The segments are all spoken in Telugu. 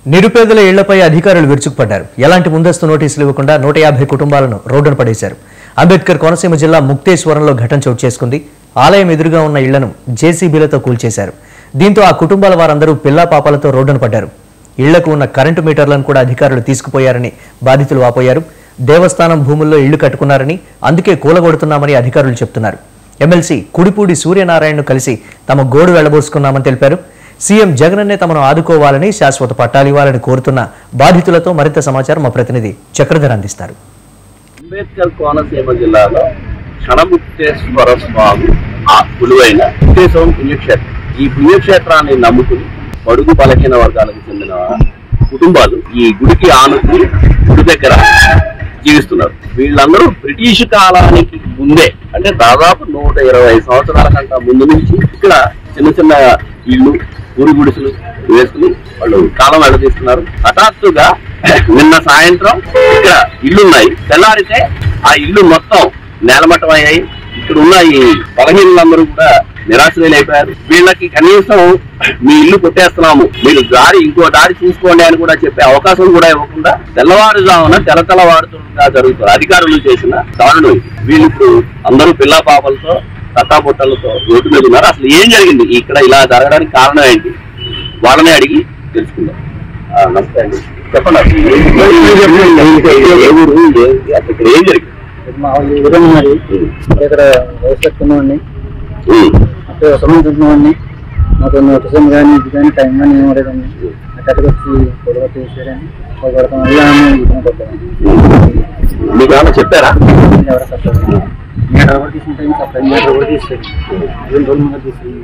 నిరుపేదల ఇళ్లపై అధికారులు విరుచుకుపడ్డారు ఎలాంటి ముందస్తు నోటీసులు ఇవ్వకుండా నూట యాభై కుటుంబాలను రోడ్డున పడేశారు అంబేద్కర్ కోనసీమ జిల్లా ముక్తేశ్వరంలో ఘటన చోటు చేసుకుంది ఆలయం ఎదురుగా ఉన్న ఇళ్లను జేసీబీలతో కూల్చేశారు దీంతో ఆ కుటుంబాల వారందరూ పిల్లా పాపాలతో రోడ్డున పడ్డారు ఇళ్లకు ఉన్న కరెంటు మీటర్లను కూడా అధికారులు తీసుకుపోయారని బాధితులు వాపోయారు దేవస్థానం భూముల్లో ఇళ్లు కట్టుకున్నారని అందుకే కూలగొడుతున్నామని అధికారులు చెప్తున్నారు ఎమ్మెల్సీ కుడిపూడి సూర్యనారాయణను కలిసి తమ గోడు వెళ్లబోసుకున్నామని తెలిపారు సీఎం జగనన్నే తమను ఆదుకోవాలని శాశ్వత పట్టాలివ్వాలని కోరుతున్న బాధితులతో మరింత సమాచారం మా ప్రతినిధి చక్రధర్ అందిస్తారు అంబేద్కర్ కోనసీమ జిల్లాలో క్షణముక్తేశ్వర స్వామి ఆ కొలువైన ముక్తేశ్వరం పుణ్యక్షేత్రం ఈ పుణ్యక్షేత్రాన్ని నమ్ముకుని బడుగు బలహీన వర్గాలకు చెందిన కుటుంబాలు ఈ గుడికి ఆనుకుని గుడి దగ్గర జీవిస్తున్నారు వీళ్ళందరూ బ్రిటిష్ కాలానికి ముందే అంటే దాదాపు నూట ఇరవై సంవత్సరాల కంటే ముందు నుంచి ఇక్కడ చిన్న చిన్న ఇళ్ళు ఊరి గుడిసెలు వేసుకుని వాళ్ళు కాలం వెళ్ళదీస్తున్నారు హఠాత్తుగా నిన్న సాయంత్రం ఇక్కడ ఇల్లున్నాయి తెల్లారితే ఆ ఇల్లు మొత్తం నేలమట్టం అయ్యాయి ఇక్కడ ఉన్న ఈ బలహీనులందరూ కూడా నిరాశలైపోయారు వీళ్ళకి కనీసం మీ ఇల్లు కొట్టేస్తున్నాము మీరు దారి ఇంకో దారి చూసుకోండి అని కూడా చెప్పే అవకాశం కూడా ఇవ్వకుండా తెల్లవారుజామున తెల్లతెల్లవారుతుగా జరుగుతుంది అధికారులు చేసిన దారుణం ఇది. వీళ్ళు ఇప్పుడు అందరూ పిల్ల పాపలతో తట్టాబుట్టలతో రోడ్డు మీద ఉన్నారు అసలు ఏం జరిగింది ఇక్కడ ఇలా జరగడానికి కారణం ఏంటి వాళ్ళని అడిగి తెలుసుకుందాం ఆ, నమస్తే అండి చెప్పండి అసలు ఏ- ఏ ఊరు ఏ- అసలు ఇక్కడ ఏం జరిగింది మా ఊరు ఉన్నది ఇక్కడ వయసు పెట్టుకున్నామండి ఉమ్. అక్కడ వసరం తింటున్నామండి మాకు నోటీసం కానీ ఇది కానీ టైం కానీ ఏం లేదండి అక్కడికి వచ్చి గొడవ చేసారని కొడతాం వల్ల ఇబ్బంది పడ్డామండి మీకు ఏమైనా చెప్పారా ఎవరు కట్టారు మీటర్ కూడా తీసుకున్న టైం సప్లై మీటర్ కూడా తీసారు రెండు రోజుల ముందు తీసుకుని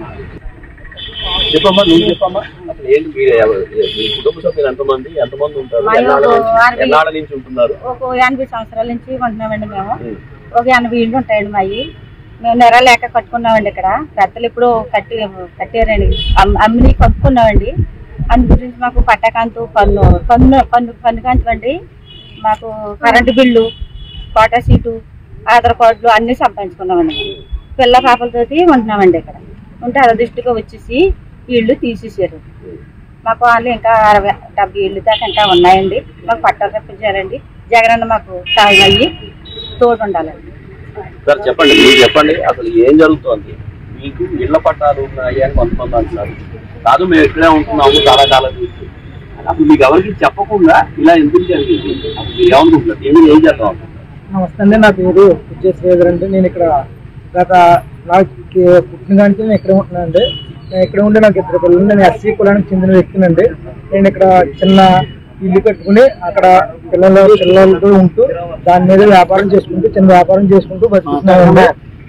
చెప్పమ్మా నువ్వు చెప్పమ్మా అసలు ఏంటి మీరు ఎవరు- మీ కుటుంబ సభ్యులు ఎంతమంది ఎంతమంది ఉంటారు మా ఎన్నాళ్ళ ఊరు నుంచి- ఆరు ఎన్నాళ్ళ నుంచి ఉంటున్నారు ఒక ఎనభై సంవత్సరాల నుంచి ఉంటున్నామండి మేము ఉమ్. ఒక ఎనభై ఇళ్ళు ఉంటాయండి మావి మేము నెర లేక కట్టుకున్నామండి ఇక్కడ పెద్దలు ఇప్పుడు కట్టి కట్టారండి అమ్- అమ్మిని కట్టుకున్నామండి అందు గురించి మాకు పట్టకాంతు పన్ను పన్ను పన్ను పన్ను కాంతు అండి మాకు current bill quota seat Aadhaar కార్డులు అన్నీ సంపాదించుకున్నామండి మేము. పిల్ల పాపలతోటి ఉంటున్నామండి ఇక్కడ ఉంటే అదృష్టిగా వచ్చేసి ఈ ఇళ్ళు తీసేసారు మాకు వాళ్ళు ఇంకా అరవై డెబ్బై ఇళ్ళు దాకా ఇంకా ఉన్నాయండి మాకు పట్టాలు తెప్పించారండి జగనన్న మాకు సాయం అయ్యి తోడు ఉండాలండి సార్ చెప్పండి మీరు చెప్పండి అసలు ఏం జరుగుతోంది మీకు ఇళ్ల పట్టాలు ఉన్నాయి అని కొంతమంది అంటున్నారు కాదు మేము ఇక్కడే ఉంటున్నాము చాలా కాలం నుంచి అసలు మీకు ఎవరికి చెప్పకుండా ఇలా ఎందుకు జరిగింది అసలు మీరు ఏమనుకుంటున్నారు ఏమి ఏం చేద్దాం అనుకుంటున్నారు నమస్తే అండి నా పేరు విజయశ్రీధర్ అండి నేను ఇక్కడ గత నాకు పుట్టిన కానీ నేను ఇక్కడ ఉంటున్నానండి నేను ఇక్కడ ఉండి నాకు ఇద్దరు పిల్లలు నేను ఎస్సీ కులానికి చెందిన వ్యక్తినండి నేను ఇక్కడ చిన్న ఇల్లు కట్టుకుని అక్కడ పిల్లలు పిల్లలతో ఉంటూ దాని మీద వ్యాపారం చేసుకుంటూ చిన్న వ్యాపారం చేసుకుంటూ బతుకుతున్నానండి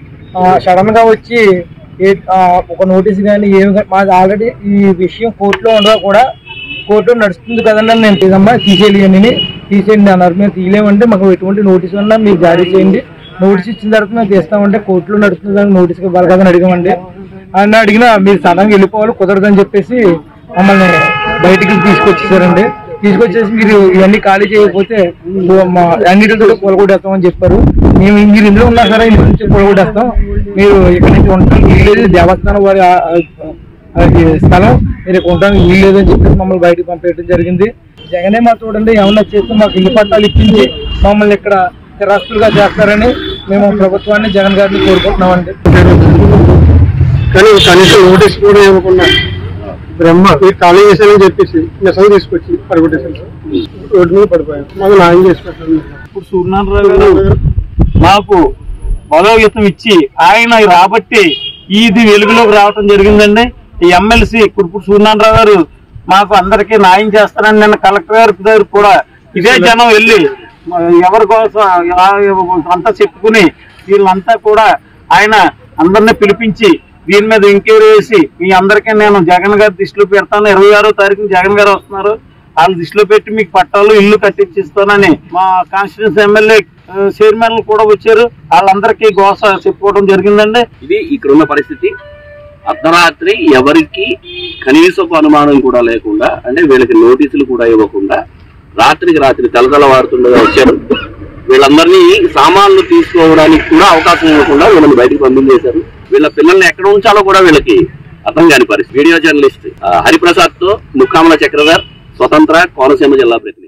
సడన్ గా వచ్చి ఏ- ఆ, ఒక నోటీస్ కానీ ఏమి కానీ మాది ఆల్రెడీ ఈ విషయం కోర్టులో ఉండగా కూడా కోర్టు నడుస్తుంది కదండి నేను లేదమ్మా తీసేయాలి తీసేయండి అన్నారు మేము తీయలేమంటే మాకు ఎటువంటి నోటీస్ ఉన్నా మీరు జారీ చేయండి నోటీస్ ఇచ్చిన తర్వాత మేము తీస్తామంటే కోర్టులో నడుస్తుంది దానికి నోటీస్ ఇవ్వాలి కదని అడిగామండి అని అడిగినా మీరు సడన్గా వెళ్ళిపోవాలి కుదరదని చెప్పేసి మమ్మల్ని బయటికి తీసుకొచ్చేసారండి తీసుకొచ్చేసి మీరు ఇవన్నీ ఖాళీ చేయకపోతే మా అన్నిటితో పొలగొట్టేస్తామని చెప్పారు మేము మీరు ఇందులో ఉన్నా సరే ఇంటి నుంచి పొలగొట్టేస్తాం మీరు ఇక్కడ నుంచి ఉంటాం వీలేదు దేవస్థానం వారి ఆ- ఆ- అది స్థలం మీరు ఇక్కడ ఉండడానికి వీలు లేదని చెప్పేసి మమ్మల్ని బయటకు పంపేయడం జరిగింది జగనే మా చూడండి ఏమన్నా చేస్తే మాకు ఇల్లు పట్టాలు ఇప్పించి మమ్మల్ని ఇక్కడ స్థిరాస్తులుగా చేస్తారని మేము ప్రభుత్వాన్ని జగన్ గారిని కోరుకుంటున్నామండి కానీ కనీసం నోటీస్ కూడా ఇవ్వకుండా బ్రహ్మ మీరు ఖాళీ చేశారని చెప్పేసి నిజం తీసుకొచ్చి పడగొట్టేశారు సార్ రోడ్డు మీద పడిపోయాం మాకు న్యాయం చేసి పెట్టండి ఇప్పుడు సూర్యనారాయణ గారు మాకు బలోగీతం ఇచ్చి ఆయన రాబట్టి ఇది వెలుగులోకి రావటం జరిగిందండి ఈ ఎమ్మెల్సీ కురుపుడు సూర్యనారాయణ గారు మాకు అందరికీ న్యాయం చేస్తారని నిన్న కలెక్టర్ గారి దగ్గర కూడా ఇదే జనం వెళ్ళి మ- ఎవరి కోసం ఆ- అంతా చెప్పుకుని వీళ్ళంతా కూడా ఆయన అందరిని పిలిపించి దీని మీద ఎంక్వైరీ చేసి మీ అందరికీ నేను జగన్ గారి దృష్టిలో పెడతాను ఇరవై ఆరో తారీఖున జగన్ గారు వస్తున్నారు వాళ్ళ దృష్టిలో పెట్టి మీకు పట్టాలు ఇల్లు కట్టించిస్తానని మా కాన్స్టిట్యూన్స్ ఎమ్మెల్యే చైర్మన్ కూడా వచ్చారు వాళ్ళందరికీ గోస చెప్పుకోవడం జరిగిందండి ఇది ఇక్కడ ఉన్న పరిస్థితి అర్ధరాత్రి ఎవరికి కనీసపు అనుమానం కూడా లేకుండా అంటే వీళ్ళకి నోటీసులు కూడా ఇవ్వకుండా రాత్రికి రాత్రి తెలతెలవారుతుండగా వచ్చారు వీళ్ళందరినీ సామాన్లు తీసుకోవడానికి కూడా అవకాశం ఇవ్వకుండా వీళ్ళని బయటికి పంపించేశారు వీళ్ళ పిల్లల్ని ఎక్కడ ఉంచాలో కూడా వీళ్ళకి అర్థం కాని పరిస్థితి వీడియో జర్నలిస్ట్ ఆ, హరిప్రసాద్ తో ముక్కామల చక్రధర్ స్వతంత్ర కోనసీమ జిల్లా ప్రతినిధి